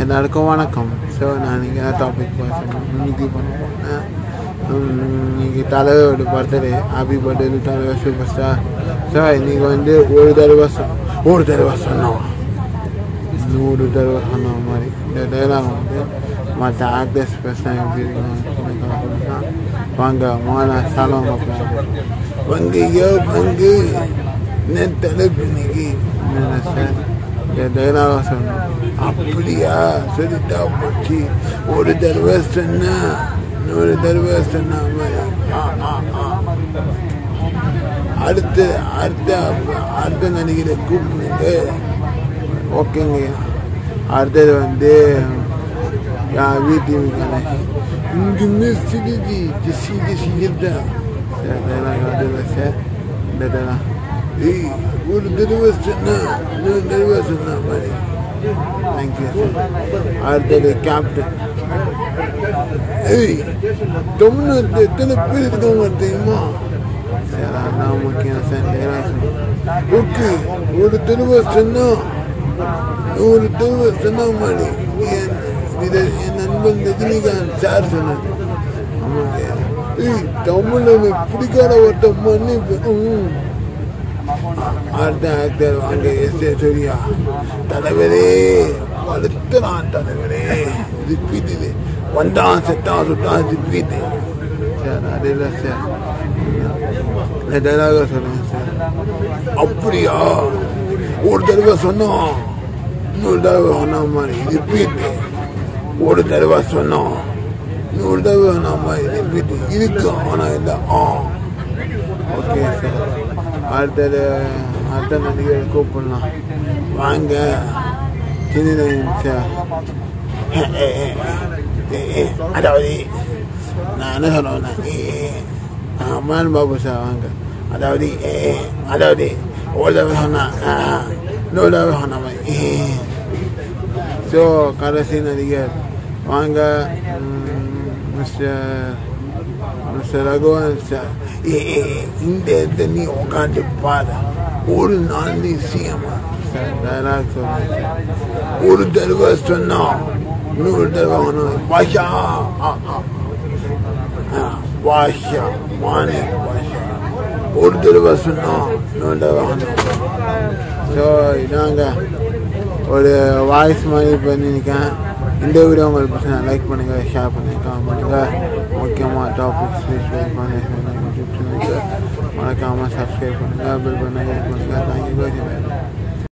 எல்லாருக்கும் வணக்கம் ஸோ நான் இங்கே டாபிக் பேசணும் இன்னைக்கு பண்ண போனேன் இன்னைக்கு தலைவரோட பர்த்டே ஹாப்பி பர்த்டே தலைவர் சூப்பர் ஸ்டார் ஸோ இன்னைக்கு வந்து ஒரு தடவை சொ- ஒரு தடவை சொன்னோம் நூறு தடவை சொன்ன மாதிரி இந்த டைலாக் வந்து மற்ற ஆக்டர்ஸ் பேசினா எப்படி இருக்குன்னா வாங்க மோனா சாலம் வங்கியோ வங்கு நெட் தலைப்பின்னைக்கு என்னென்ன சார் இந்த டைலாக சொன்னோம் அப்படியா சொல்லிட்டா போச்சு ஒரு தடவை சொன்னா நூறு தடவை சொன்ன மாதிரி ஆ, ஆ, ஆ. அடுத்து அடுத்த அடுத்த நடிகரை கூப்பிடுங்க ஓகேங்க அடுத்தது வந்து வீட்டு இங்கே சிடிஜி சிடி சிங்கிட்டா சார் இந்த தடவை ஏய் ஒரு தடவை சொன்னா இன்னொரு தடவை சொன்ன மாதிரி தேங்க்யூ சார் அடுத்தது கேப்டன் ஏய் தமிழ்நாட்டில் எத்தனை பேர் இருக்காங்க தெரியுமா சரி அதான் முக்கியம் சார் ஓகே ஒரு தடவை சொன்னா ஒரு தடவை சொன்ன மாதிரி என் இதை என் நண்பன் ரஜினிகாந்த் சார் சொன்னார் ஆமாங்க ஏய் தமிழ் எனக்கு பிடிக்காத ஒருத்த மன்னிப்பு ம். அடுத்த ஆக்டர் வாங்க எஸ் ஏ சூர்யா தலைவரே வளர்த்துறான் தலைவரே ரிப்பீட் இது வந்தான் செத்தான் சுட்டான் ரிப்பீட் சார் அது இல்லை சார் இந்த டைலாக சொல்லுங்க சார் அப்படியா ஒரு தடவை சொன்னோம் இன்னொரு தடவை சொன்ன மாதிரி ரிப்பீட் ஒரு தடவை சொன்னோம் இன்னொரு தடவை சொன்ன மாதிரி ரிப்பீட் இருக்கு ஆனா இல்லை ஆ ஓகே சார் அடுத்தது அடுத்த நடிகர் கூப்பிடலாம் வாங்க சின்ன சார் அதாவது நான் என்ன சொல்லுவேன்னா அம்மான் பாபு சார் வாங்க அதாவது அதாவது ஒரு தடவை சொன்னா இன்னொரு தடவை சொன்ன மாதிரி ஸோ கடைசி நடிகர் வாங்க மிஸ்டர் மிஸ்டர் ரகுவன் சார் ஏ ஏ, இந்த இடத்துல நீ உட்காந்து பாரு ஒரு நாள் நீ சிஎம் சார் டைலாக் சொல்லுங்க சார். ஒரு தடவை சொன்னா இன்னொரு தடவை சொன்னா பாஷா ஆ, ஆ, ஆ, பாஷா மானே பாஷா ஒரு தடவை சொன்னா இன்னொரு தடவை சொன்னா ஸோ இதாங்க ஒரு வாய்ஸ் மாதிரி பண்ணியிருக்கேன் இந்த வீடியோ உங்களுக்கு பிடிச்சா லைக் பண்ணுங்கள் ஷேர் பண்ணுங்கள் கமெண்ட் பண்ணுங்கள் முக்கியமாக டாபிக்ஸ் ஸ்பீச் யூடியூப் சேனலுக்கு மறக்காமல் சப்ஸ்கிரைப் பண்ணுங்கள் பில் பண்ணுங்கள் பண்ணுங்கள் தேங்க்யூ